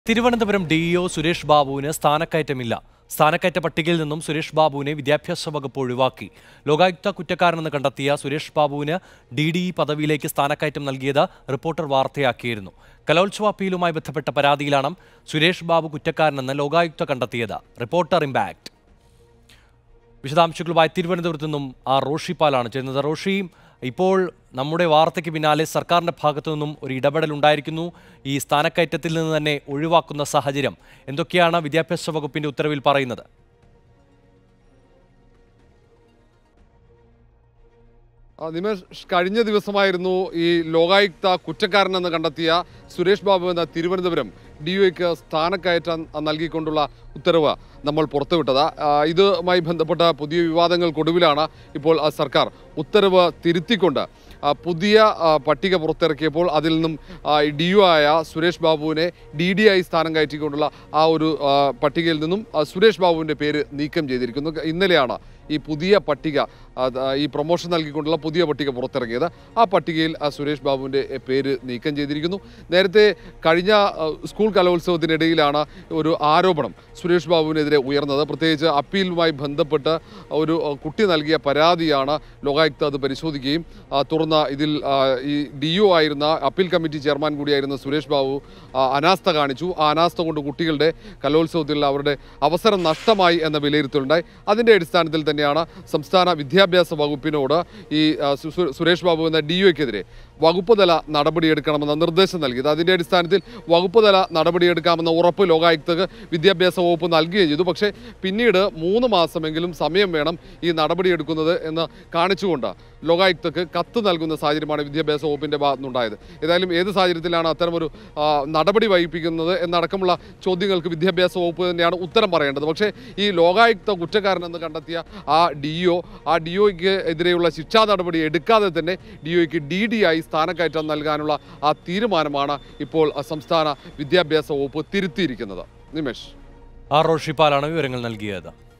Thiruvananthapuram DEO Suresh ബാബുവിന് സ്ഥാനക്കയറ്റമില്ല സ്ഥാനക്കയറ്റ പട്ടികയിൽ നിന്നും സുരേഷ് ബാബുവിനെ വിദ്യാഭ്യാസ വകുപ്പ് ഒഴിവാക്കി ലോകായുക്ത കുറ്റക്കാരനെന്ന് കണ്ടെത്തിയ സുരേഷ് ബാബുവിന് ഡി ഡി ഇ പദവിയിലേക്ക് സ്ഥാനക്കയറ്റം നൽകിയത് റിപ്പോർട്ടർ വാർത്തയാക്കിയിരുന്നു കലോത്സവ അപ്പീലുമായി ബന്ധപ്പെട്ട പരാതിയിലാണ് സുരേഷ് ബാബു കുറ്റക്കാരനെന്ന് ലോകായുക്ത കണ്ടെത്തിയത് റിപ്പോർട്ടർ ഇമ്പാക്ട് വിശദാംശങ്ങളുമായി തിരുവനന്തപുരത്ത് നിന്നും ആ റോഷി പാലാണ് ചെയ്യുന്നത് റോഷി ഇപ്പോൾ നമ്മുടെ വാർത്തയ്ക്ക് പിന്നാലെ സർക്കാരിന്റെ ഭാഗത്തു നിന്നും ഒരു ഇടപെടൽ ഉണ്ടായിരിക്കുന്നു ഈ സ്ഥാനക്കയറ്റത്തിൽ നിന്ന് തന്നെ ഒഴിവാക്കുന്ന സാഹചര്യം എന്തൊക്കെയാണ് വിദ്യാഭ്യാസ വകുപ്പിന്റെ ഉത്തരവിൽ പറയുന്നത് ആ, നിമേഷ് കഴിഞ്ഞ ദിവസമായിരുന്നു ഈ ലോകായുക്ത കുറ്റക്കാരനെന്ന് കണ്ടെത്തിയ സുരേഷ് ബാബു എന്ന തിരുവനന്തപുരം ഡി ഒക്ക് സ്ഥാനക്കയറ്റം നൽകിക്കൊണ്ടുള്ള ഉത്തരവ് നമ്മൾ പുറത്തുവിട്ടത് ആ, ഇതുമായി ബന്ധപ്പെട്ട പുതിയ വിവാദങ്ങൾക്കൊടുവിലാണ് ഇപ്പോൾ ആ സർക്കാർ ഉത്തരവ് തിരുത്തിക്കൊണ്ട് ആ, പുതിയ ആ, പട്ടിക പുറത്തിറക്കിയപ്പോൾ അതിൽ നിന്നും ഡി യു ആയ സുരേഷ് ബാബുവിനെ ഡി ഡി ആയി സ്ഥാനം കയറ്റിക്കൊണ്ടുള്ള ആ ഒരു ആ, പട്ടികയിൽ നിന്നും ആ, സുരേഷ് ബാബുവിൻ്റെ പേര് നീക്കം ചെയ്തിരിക്കുന്നു ഇന്നലെയാണ് ഈ പുതിയ പട്ടിക അത്, ആ, ഈ പ്രൊമോഷൻ നൽകിക്കൊണ്ടുള്ള പുതിയ പട്ടിക പുറത്തിറങ്ങിയത് ആ പട്ടികയിൽ ആ സുരേഷ് ബാബുവിൻ്റെ പേര് നീക്കം ചെയ്തിരിക്കുന്നു നേരത്തെ കഴിഞ്ഞ ആ, സ്കൂൾ കലോത്സവത്തിനിടയിലാണ് ഒരു ആരോപണം സുരേഷ് ബാബുവിനെതിരെ ഉയർന്നത് പ്രത്യേകിച്ച് അപ്പീലുമായി ബന്ധപ്പെട്ട് ഒരു ആ, കുട്ടി നൽകിയ പരാതിയാണ് ലോകായുക്ത അത് പരിശോധിക്കുകയും ആ, തുടർന്ന് ഇതിൽ ആ, ഈ ഡി യു ആയിരുന്ന അപ്പീൽ കമ്മിറ്റി ചെയർമാൻ കൂടിയായിരുന്ന സുരേഷ് ബാബു ആ, അനാസ്ഥ കാണിച്ചു ആ അനാസ്ഥ കൊണ്ട് കുട്ടികളുടെ കലോത്സവത്തിൽ അവരുടെ അവസരം നഷ്ടമായി എന്ന വിലയിരുത്തലുണ്ടായി അതിൻ്റെ അടിസ്ഥാനത്തിൽ തന്നെയാണ് സംസ്ഥാന വിദ്യാഭ്യാസ വകുപ്പിനോട് ഈ ആ, സു- സു- സുരേഷ് ബാബു എന്ന ഡി ഒക്കെതിരെ വകുപ്പ് തല നടപടിയെടുക്കണമെന്ന നിർദ്ദേശം നൽകിയത് അതിൻ്റെ അടിസ്ഥാനത്തിൽ വകുപ്പ് തല നടപടിയെടുക്കാമെന്ന ഉറപ്പ് ലോകായുക്തക്ക് വിദ്യാഭ്യാസ വകുപ്പ് നൽകുകയും ചെയ്തു പക്ഷേ പിന്നീട് മൂന്ന് മാസമെങ്കിലും സമയം വേണം ഈ നടപടിയെടുക്കുന്നത് എന്ന് കാണിച്ചുകൊണ്ട് ലോകായുക്തക്ക് കത്ത് നൽകുന്ന സാഹചര്യമാണ് വിദ്യാഭ്യാസ വകുപ്പിൻ്റെ ഭാഗത്തുനിന്നുണ്ടായത് ഏതായാലും ഏത് സാഹചര്യത്തിലാണ് അത്തരമൊരു ആ, നടപടി വഹിപ്പിക്കുന്നത് എന്നടക്കമുള്ള ചോദ്യങ്ങൾക്ക് വിദ്യാഭ്യാസ വകുപ്പ് തന്നെയാണ് ഉത്തരം പറയേണ്ടത് പക്ഷേ ഈ ലോകായുക്ത കുറ്റക്കാരനെന്ന് കണ്ടെത്തിയ ആ ഡി ഒ ആ ഡി ഒയ്ക്ക് എതിരെയുള്ള ശിക്ഷാ നടപടി എടുക്കാതെ തന്നെ ഡി ഒയ്ക്ക് ഡി ഡി ആയി സ്ഥാനക്കയറ്റം നൽകാനുള്ള ആ തീരുമാനമാണ് ഇപ്പോൾ സംസ്ഥാന വിദ്യാഭ്യാസ വകുപ്പ് തിരുത്തിയിരിക്കുന്നത് നിമേഷ് ആ റോഷി പാലാണ് വിവരങ്ങൾ നൽകിയത്